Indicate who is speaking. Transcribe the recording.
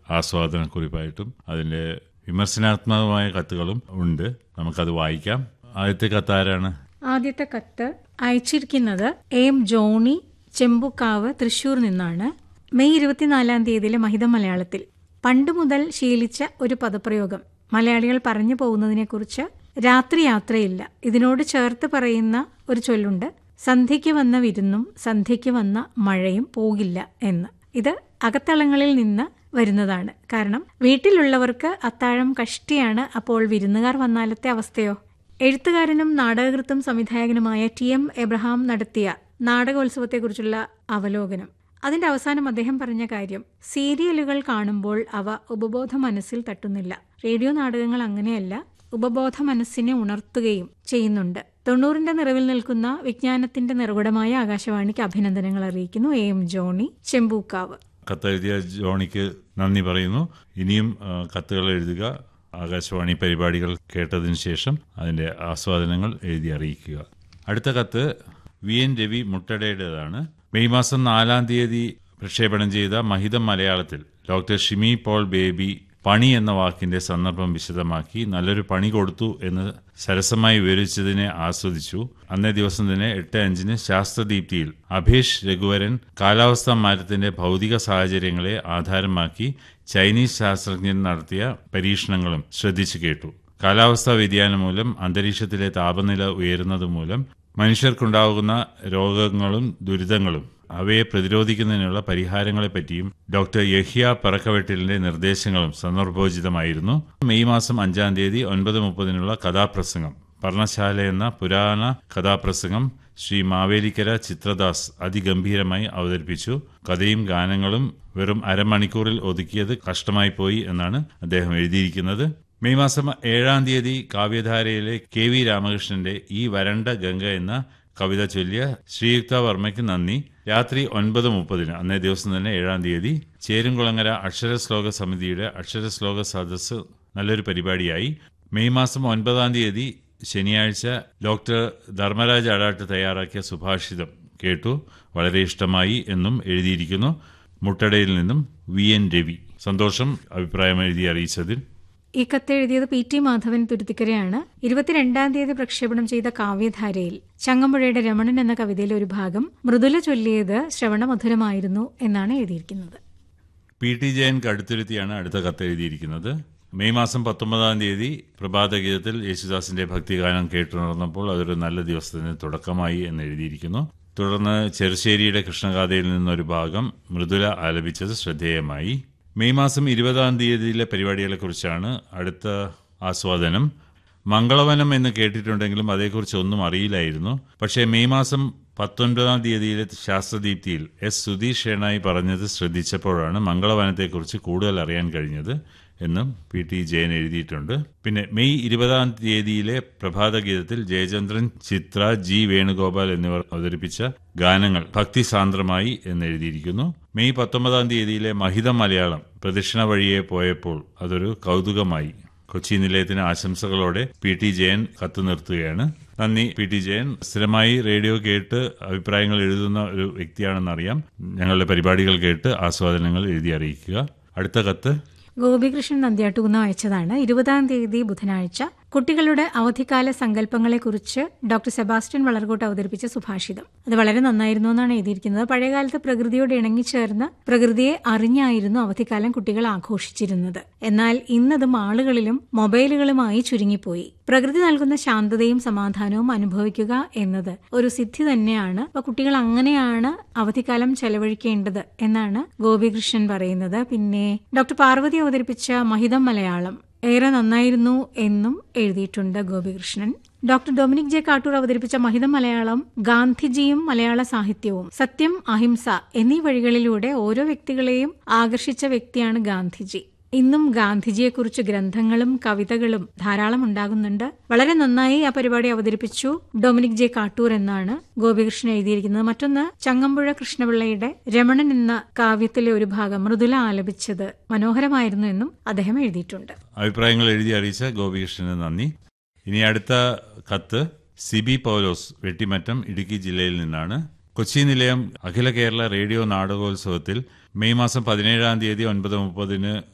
Speaker 1: ആസ്വാദനക്കുറിപ്പായിട്ടും അതിൻ്റെ വിമർശനാത്മകമായ കത്തുകളും ഉണ്ട് നമുക്കത് വായിക്കാം ആദ്യത്തെ കത്ത് ആരാണ്
Speaker 2: ആദ്യത്തെ കത്ത് അയച്ചിരിക്കുന്നത് എം ജോണി ചെമ്പുക്കാവ് തൃശൂർ നിന്നാണ് മെയ് ഇരുപത്തിനാലാം തീയതിയിലെ മഹിതം മലയാളത്തിൽ പണ്ട് മുതൽ ശീലിച്ച ഒരു പദപ്രയോഗം മലയാളികൾ പറഞ്ഞു പോകുന്നതിനെക്കുറിച്ച് രാത്രി യാത്രയില്ല ഇതിനോട് ചേർത്ത് പറയുന്ന ഒരു ചൊല്ലുണ്ട് സന്ധ്യയ്ക്ക് വന്ന വിരുന്നും സന്ധ്യയ്ക്ക് വന്ന മഴയും പോകില്ല എന്ന് ഇത് അകത്തളങ്ങളിൽ നിന്ന് വരുന്നതാണ് കാരണം വീട്ടിലുള്ളവർക്ക് അത്താഴം കഷ്ടിയാണ് അപ്പോൾ വിരുന്നുകാർ വന്നാലത്തെ അവസ്ഥയോ എഴുത്തുകാരനും നാടകകൃത്തും സംവിധായകനുമായ ടി എം എബ്രഹാം നടത്തിയ നാടകോത്സവത്തെക്കുറിച്ചുള്ള അവലോകനം അതിന്റെ അവസാനം അദ്ദേഹം പറഞ്ഞ കാര്യം സീരിയലുകൾ കാണുമ്പോൾ അവ ഉപബോധ മനസ്സിൽ തട്ടുന്നില്ല റേഡിയോ നാടകങ്ങൾ അങ്ങനെയല്ല ഉപബോധ മനസ്സിനെ ഉണർത്തുകയും ചെയ്യുന്നുണ്ട് തൊണ്ണൂറിന്റെ നിറവിൽ നിൽക്കുന്ന വിജ്ഞാനത്തിന്റെ നിറകുടമായ ആകാശവാണിക്ക് അഭിനന്ദനങ്ങൾ അറിയിക്കുന്നു എ എം ജോണി ചെമ്പൂക്കാവ്
Speaker 1: കത്തെഴുതിയ ജോണിക്ക് നന്ദി പറയുന്നു ഇനിയും ആ, കത്തുകൾ എഴുതുക ആകാശവാണി പരിപാടികൾ കേട്ടതിന് ശേഷം അതിൻ്റെ ആസ്വാദനങ്ങൾ എഴുതി അറിയിക്കുക അടുത്ത കത്ത് വി എൻ രവി മുട്ടടയുടേതാണ് മെയ് മാസം നാലാം തീയതി പ്രക്ഷേപണം ചെയ്ത മഹിതം മലയാളത്തിൽ ഡോക്ടർ ഷിമി പോൾ ബേബി പണി എന്ന വാക്കിന്റെ സന്ദർഭം വിശദമാക്കി നല്ലൊരു പണി കൊടുത്തു എന്ന് സരസമായി വിവരിച്ചതിനെ ആസ്വദിച്ചു അന്നേ ദിവസം തന്നെ എട്ട് അഞ്ചിന് ശാസ്ത്രദീപ്തിയിൽ അഭേഷ് രഘുവരൻ കാലാവസ്ഥാ മാറ്റത്തിന്റെ ഭൗതിക സാഹചര്യങ്ങളെ ആധാരമാക്കി ചൈനീസ് ശാസ്ത്രജ്ഞൻ നടത്തിയ പരീക്ഷണങ്ങളും ശ്രദ്ധിച്ചു കേട്ടു കാലാവസ്ഥാ വ്യതിയാനം മൂലം അന്തരീക്ഷത്തിലെ താപനില ഉയരുന്നത് മൂലം മനുഷ്യർക്കുണ്ടാകുന്ന രോഗങ്ങളും ദുരിതങ്ങളും അവയെ പ്രതിരോധിക്കുന്നതിനുള്ള പരിഹാരങ്ങളെപ്പറ്റിയും ഡോക്ടർ യഹ്യ പറക്കവെട്ടിലിന്റെ നിർദ്ദേശങ്ങളും സന്ദർഭോചിതമായിരുന്നു മെയ് മാസം അഞ്ചാം തീയതി ഒൻപത് മുപ്പതിനുള്ള കഥാപ്രസംഗം പർണശാല എന്ന പുരാണ കഥാപ്രസംഗം ശ്രീ മാവേലിക്കര ചിത്രദാസ് അതിഗംഭീരമായി അവതരിപ്പിച്ചു കഥയും ഗാനങ്ങളും വെറും അരമണിക്കൂറിൽ ഒതുക്കിയത് കഷ്ടമായി പോയി എന്നാണ് അദ്ദേഹം എഴുതിയിരിക്കുന്നത് മെയ് മാസം ഏഴാം തീയതി കാവ്യധാരയിലെ കെ വി രാമകൃഷ്ണന്റെ ഈ വരണ്ട ഗംഗ എന്ന കവിത ചൊല്ലിയ ശ്രീയുക്ത വർമ്മയ്ക്ക് നന്ദി രാത്രി ഒൻപത് മുപ്പതിന് അന്നേ ദിവസം തന്നെ ഏഴാം തീയതി ചേരുംകുളങ്ങര അക്ഷരശ്ലോക സമിതിയുടെ അക്ഷരശ്ലോക സദസ്സ് നല്ലൊരു പരിപാടിയായി മെയ് മാസം ഒൻപതാം തീയതി ശനിയാഴ്ച ഡോക്ടർ ധർമ്മരാജ് അടാട്ട് തയ്യാറാക്കിയ സുഭാഷിതം കേട്ടു വളരെ ഇഷ്ടമായി എന്നും എഴുതിയിരിക്കുന്നു മുട്ടടയിൽ നിന്നും വി എൻ രവി സന്തോഷം അഭിപ്രായം എഴുതി അറിയിച്ചതിൽ
Speaker 2: ഈ കത്ത് എഴുതിയത് പി ടി മാധവൻ തുരുത്തിക്കരയാണ് ഇരുപത്തിരണ്ടാം തീയതി പ്രക്ഷേപണം ചെയ്ത കാവ്യധാരയിൽ ചങ്ങമ്പുഴയുടെ രമണൻ എന്ന കവിതയിലെ ഒരു ഭാഗം മൃദുല ചൊല്ലിയത് ശ്രവണമധുരമായിരുന്നു എന്നാണ് എഴുതിയിരിക്കുന്നത്
Speaker 1: പി ടി ജയൻ കടുത്തുരുത്തിയാണ് അടുത്ത കത്ത് എഴുതിയിരിക്കുന്നത് മെയ് മാസം പത്തൊമ്പതാം തീയതി പ്രഭാതഗീതത്തിൽ യേശുദാസിന്റെ ഭക്തിഗാനം കേട്ടുണർന്നപ്പോൾ അതൊരു നല്ല ദിവസത്തിന് തുടക്കമായി എന്ന് എഴുതിയിരിക്കുന്നു തുടർന്ന് ചെറുശ്ശേരിയുടെ കൃഷ്ണഗാഥയിൽ നിന്നൊരു ഭാഗം മൃദുല ആലപിച്ചത് ശ്രദ്ധേയമായി മെയ് മാസം ഇരുപതാം തീയതിയിലെ പരിപാടികളെക്കുറിച്ചാണ് അടുത്ത ആസ്വാദനം മംഗളവനം എന്ന് കേട്ടിട്ടുണ്ടെങ്കിലും അതേക്കുറിച്ച് ഒന്നും അറിയില്ലായിരുന്നു പക്ഷേ മെയ് മാസം പത്തൊൻപതാം തീയതിയിലെ ശാസ്ത്രദീപ്തിയിൽ എസ് സുധീഷ് ഷേണായി പറഞ്ഞത് ശ്രദ്ധിച്ചപ്പോഴാണ് മംഗളവനത്തെക്കുറിച്ച് കൂടുതൽ അറിയാൻ കഴിഞ്ഞത് എന്നും പി ടി ജയൻ എഴുതിയിട്ടുണ്ട് പിന്നെ മെയ് ഇരുപതാം തീയതിയിലെ പ്രഭാതഗീതത്തിൽ ജയചന്ദ്രൻ ചിത്ര ജി വേണുഗോപാൽ എന്നിവർ അവതരിപ്പിച്ച ഗാനങ്ങൾ ഭക്തിസാന്ദ്രമായി എന്ന് എഴുതിയിരിക്കുന്നു മെയ് പത്തൊമ്പതാം തീയതിയിലെ മഹിതം മലയാളം പ്രദക്ഷിണ വഴിയെ പോയപ്പോൾ അതൊരു കൗതുകമായി കൊച്ചി നിലയത്തിന് ആശംസകളോടെ പി ടി ജയൻ കത്ത് നിർത്തുകയാണ് നന്ദി പി ടി ജയൻ സ്ഥിരമായി റേഡിയോ കേട്ട് അഭിപ്രായങ്ങൾ എഴുതുന്ന ഒരു വ്യക്തിയാണെന്നറിയാം ഞങ്ങളുടെ പരിപാടികൾ കേട്ട് ആസ്വാദനങ്ങൾ എഴുതി അറിയിക്കുക അടുത്ത കത്ത്
Speaker 2: ഗോപികൃഷ്ണൻ നന്ദ്യാട്ടുകുന്ന അയച്ചതാണ് ഇരുപതാം തീയതി ബുധനാഴ്ച കുട്ടികളുടെ അവധിക്കാല സങ്കല്പങ്ങളെക്കുറിച്ച് ഡോക്ടർ സെബാസ്റ്റ്യൻ വളർകോട്ട് അവതരിപ്പിച്ച സുഭാഷിതം അത് വളരെ നന്നായിരുന്നു എന്നാണ് എഴുതിയിരിക്കുന്നത് പഴയകാലത്ത് പ്രകൃതിയോട് ഇണങ്ങിച്ചേർന്ന് പ്രകൃതിയെ അറിഞ്ഞായിരുന്നു അവധിക്കാലം കുട്ടികൾ ആഘോഷിച്ചിരുന്നത് എന്നാൽ ഇന്നത് മാളുകളിലും മൊബൈലുകളുമായി ചുരുങ്ങിപ്പോയി പ്രകൃതി നൽകുന്ന ശാന്തതയും സമാധാനവും അനുഭവിക്കുക എന്നത് ഒരു സിദ്ധി തന്നെയാണ് അപ്പൊ കുട്ടികൾ അങ്ങനെയാണ് അവധിക്കാലം ചെലവഴിക്കേണ്ടത് എന്നാണ് ഗോപികൃഷ്ണൻ പറയുന്നത് പിന്നെ ഡോക്ടർ പാർവതി അവതരിപ്പിച്ച മഹിതം മലയാളം ഏറെ നന്നായിരുന്നു എന്നും എഴുതിയിട്ടുണ്ട് ഗോപികൃഷ്ണൻ ഡോക്ടർ ഡൊമിനിക് ജെ കാട്ടൂർ അവതരിപ്പിച്ച മഹിതം മലയാളം ഗാന്ധിജിയും മലയാള സാഹിത്യവും സത്യം അഹിംസ എന്നീ വഴികളിലൂടെ ഓരോ വ്യക്തികളെയും ആകർഷിച്ച വ്യക്തിയാണ് ഗാന്ധിജി ഇന്നും ഗാന്ധിജിയെക്കുറിച്ച് ഗ്രന്ഥങ്ങളും കവിതകളും ധാരാളം ഉണ്ടാകുന്നുണ്ട് വളരെ നന്നായി ആ പരിപാടി അവതരിപ്പിച്ചു ഡൊമിനിക് ജെ കാട്ടൂർ എന്നാണ് ഗോപികൃഷ്ണൻ എഴുതിയിരിക്കുന്നത് മറ്റൊന്ന് ചങ്ങമ്പുഴ കൃഷ്ണപിള്ളയുടെ രമണൻ എന്ന കാവ്യത്തിലെ ഒരു ഭാഗം മൃദുല ആലപിച്ചത് മനോഹരമായിരുന്നു എന്നും അദ്ദേഹം എഴുതിയിട്ടുണ്ട്
Speaker 1: അഭിപ്രായങ്ങൾ എഴുതി അറിയിച്ച ഗോപികൃഷ്ണന് നന്ദി ഇനി അടുത്ത കത്ത് സിബി പൗലോസ് വെട്ടിമറ്റം ഇടുക്കി ജില്ലയിൽ നിന്നാണ് കൊച്ചി നിലയം അഖില കേരള റേഡിയോ നാടകോത്സവത്തിൽ മെയ് മാസം പതിനേഴാം തീയതി ഒൻപത് മുപ്പതിന്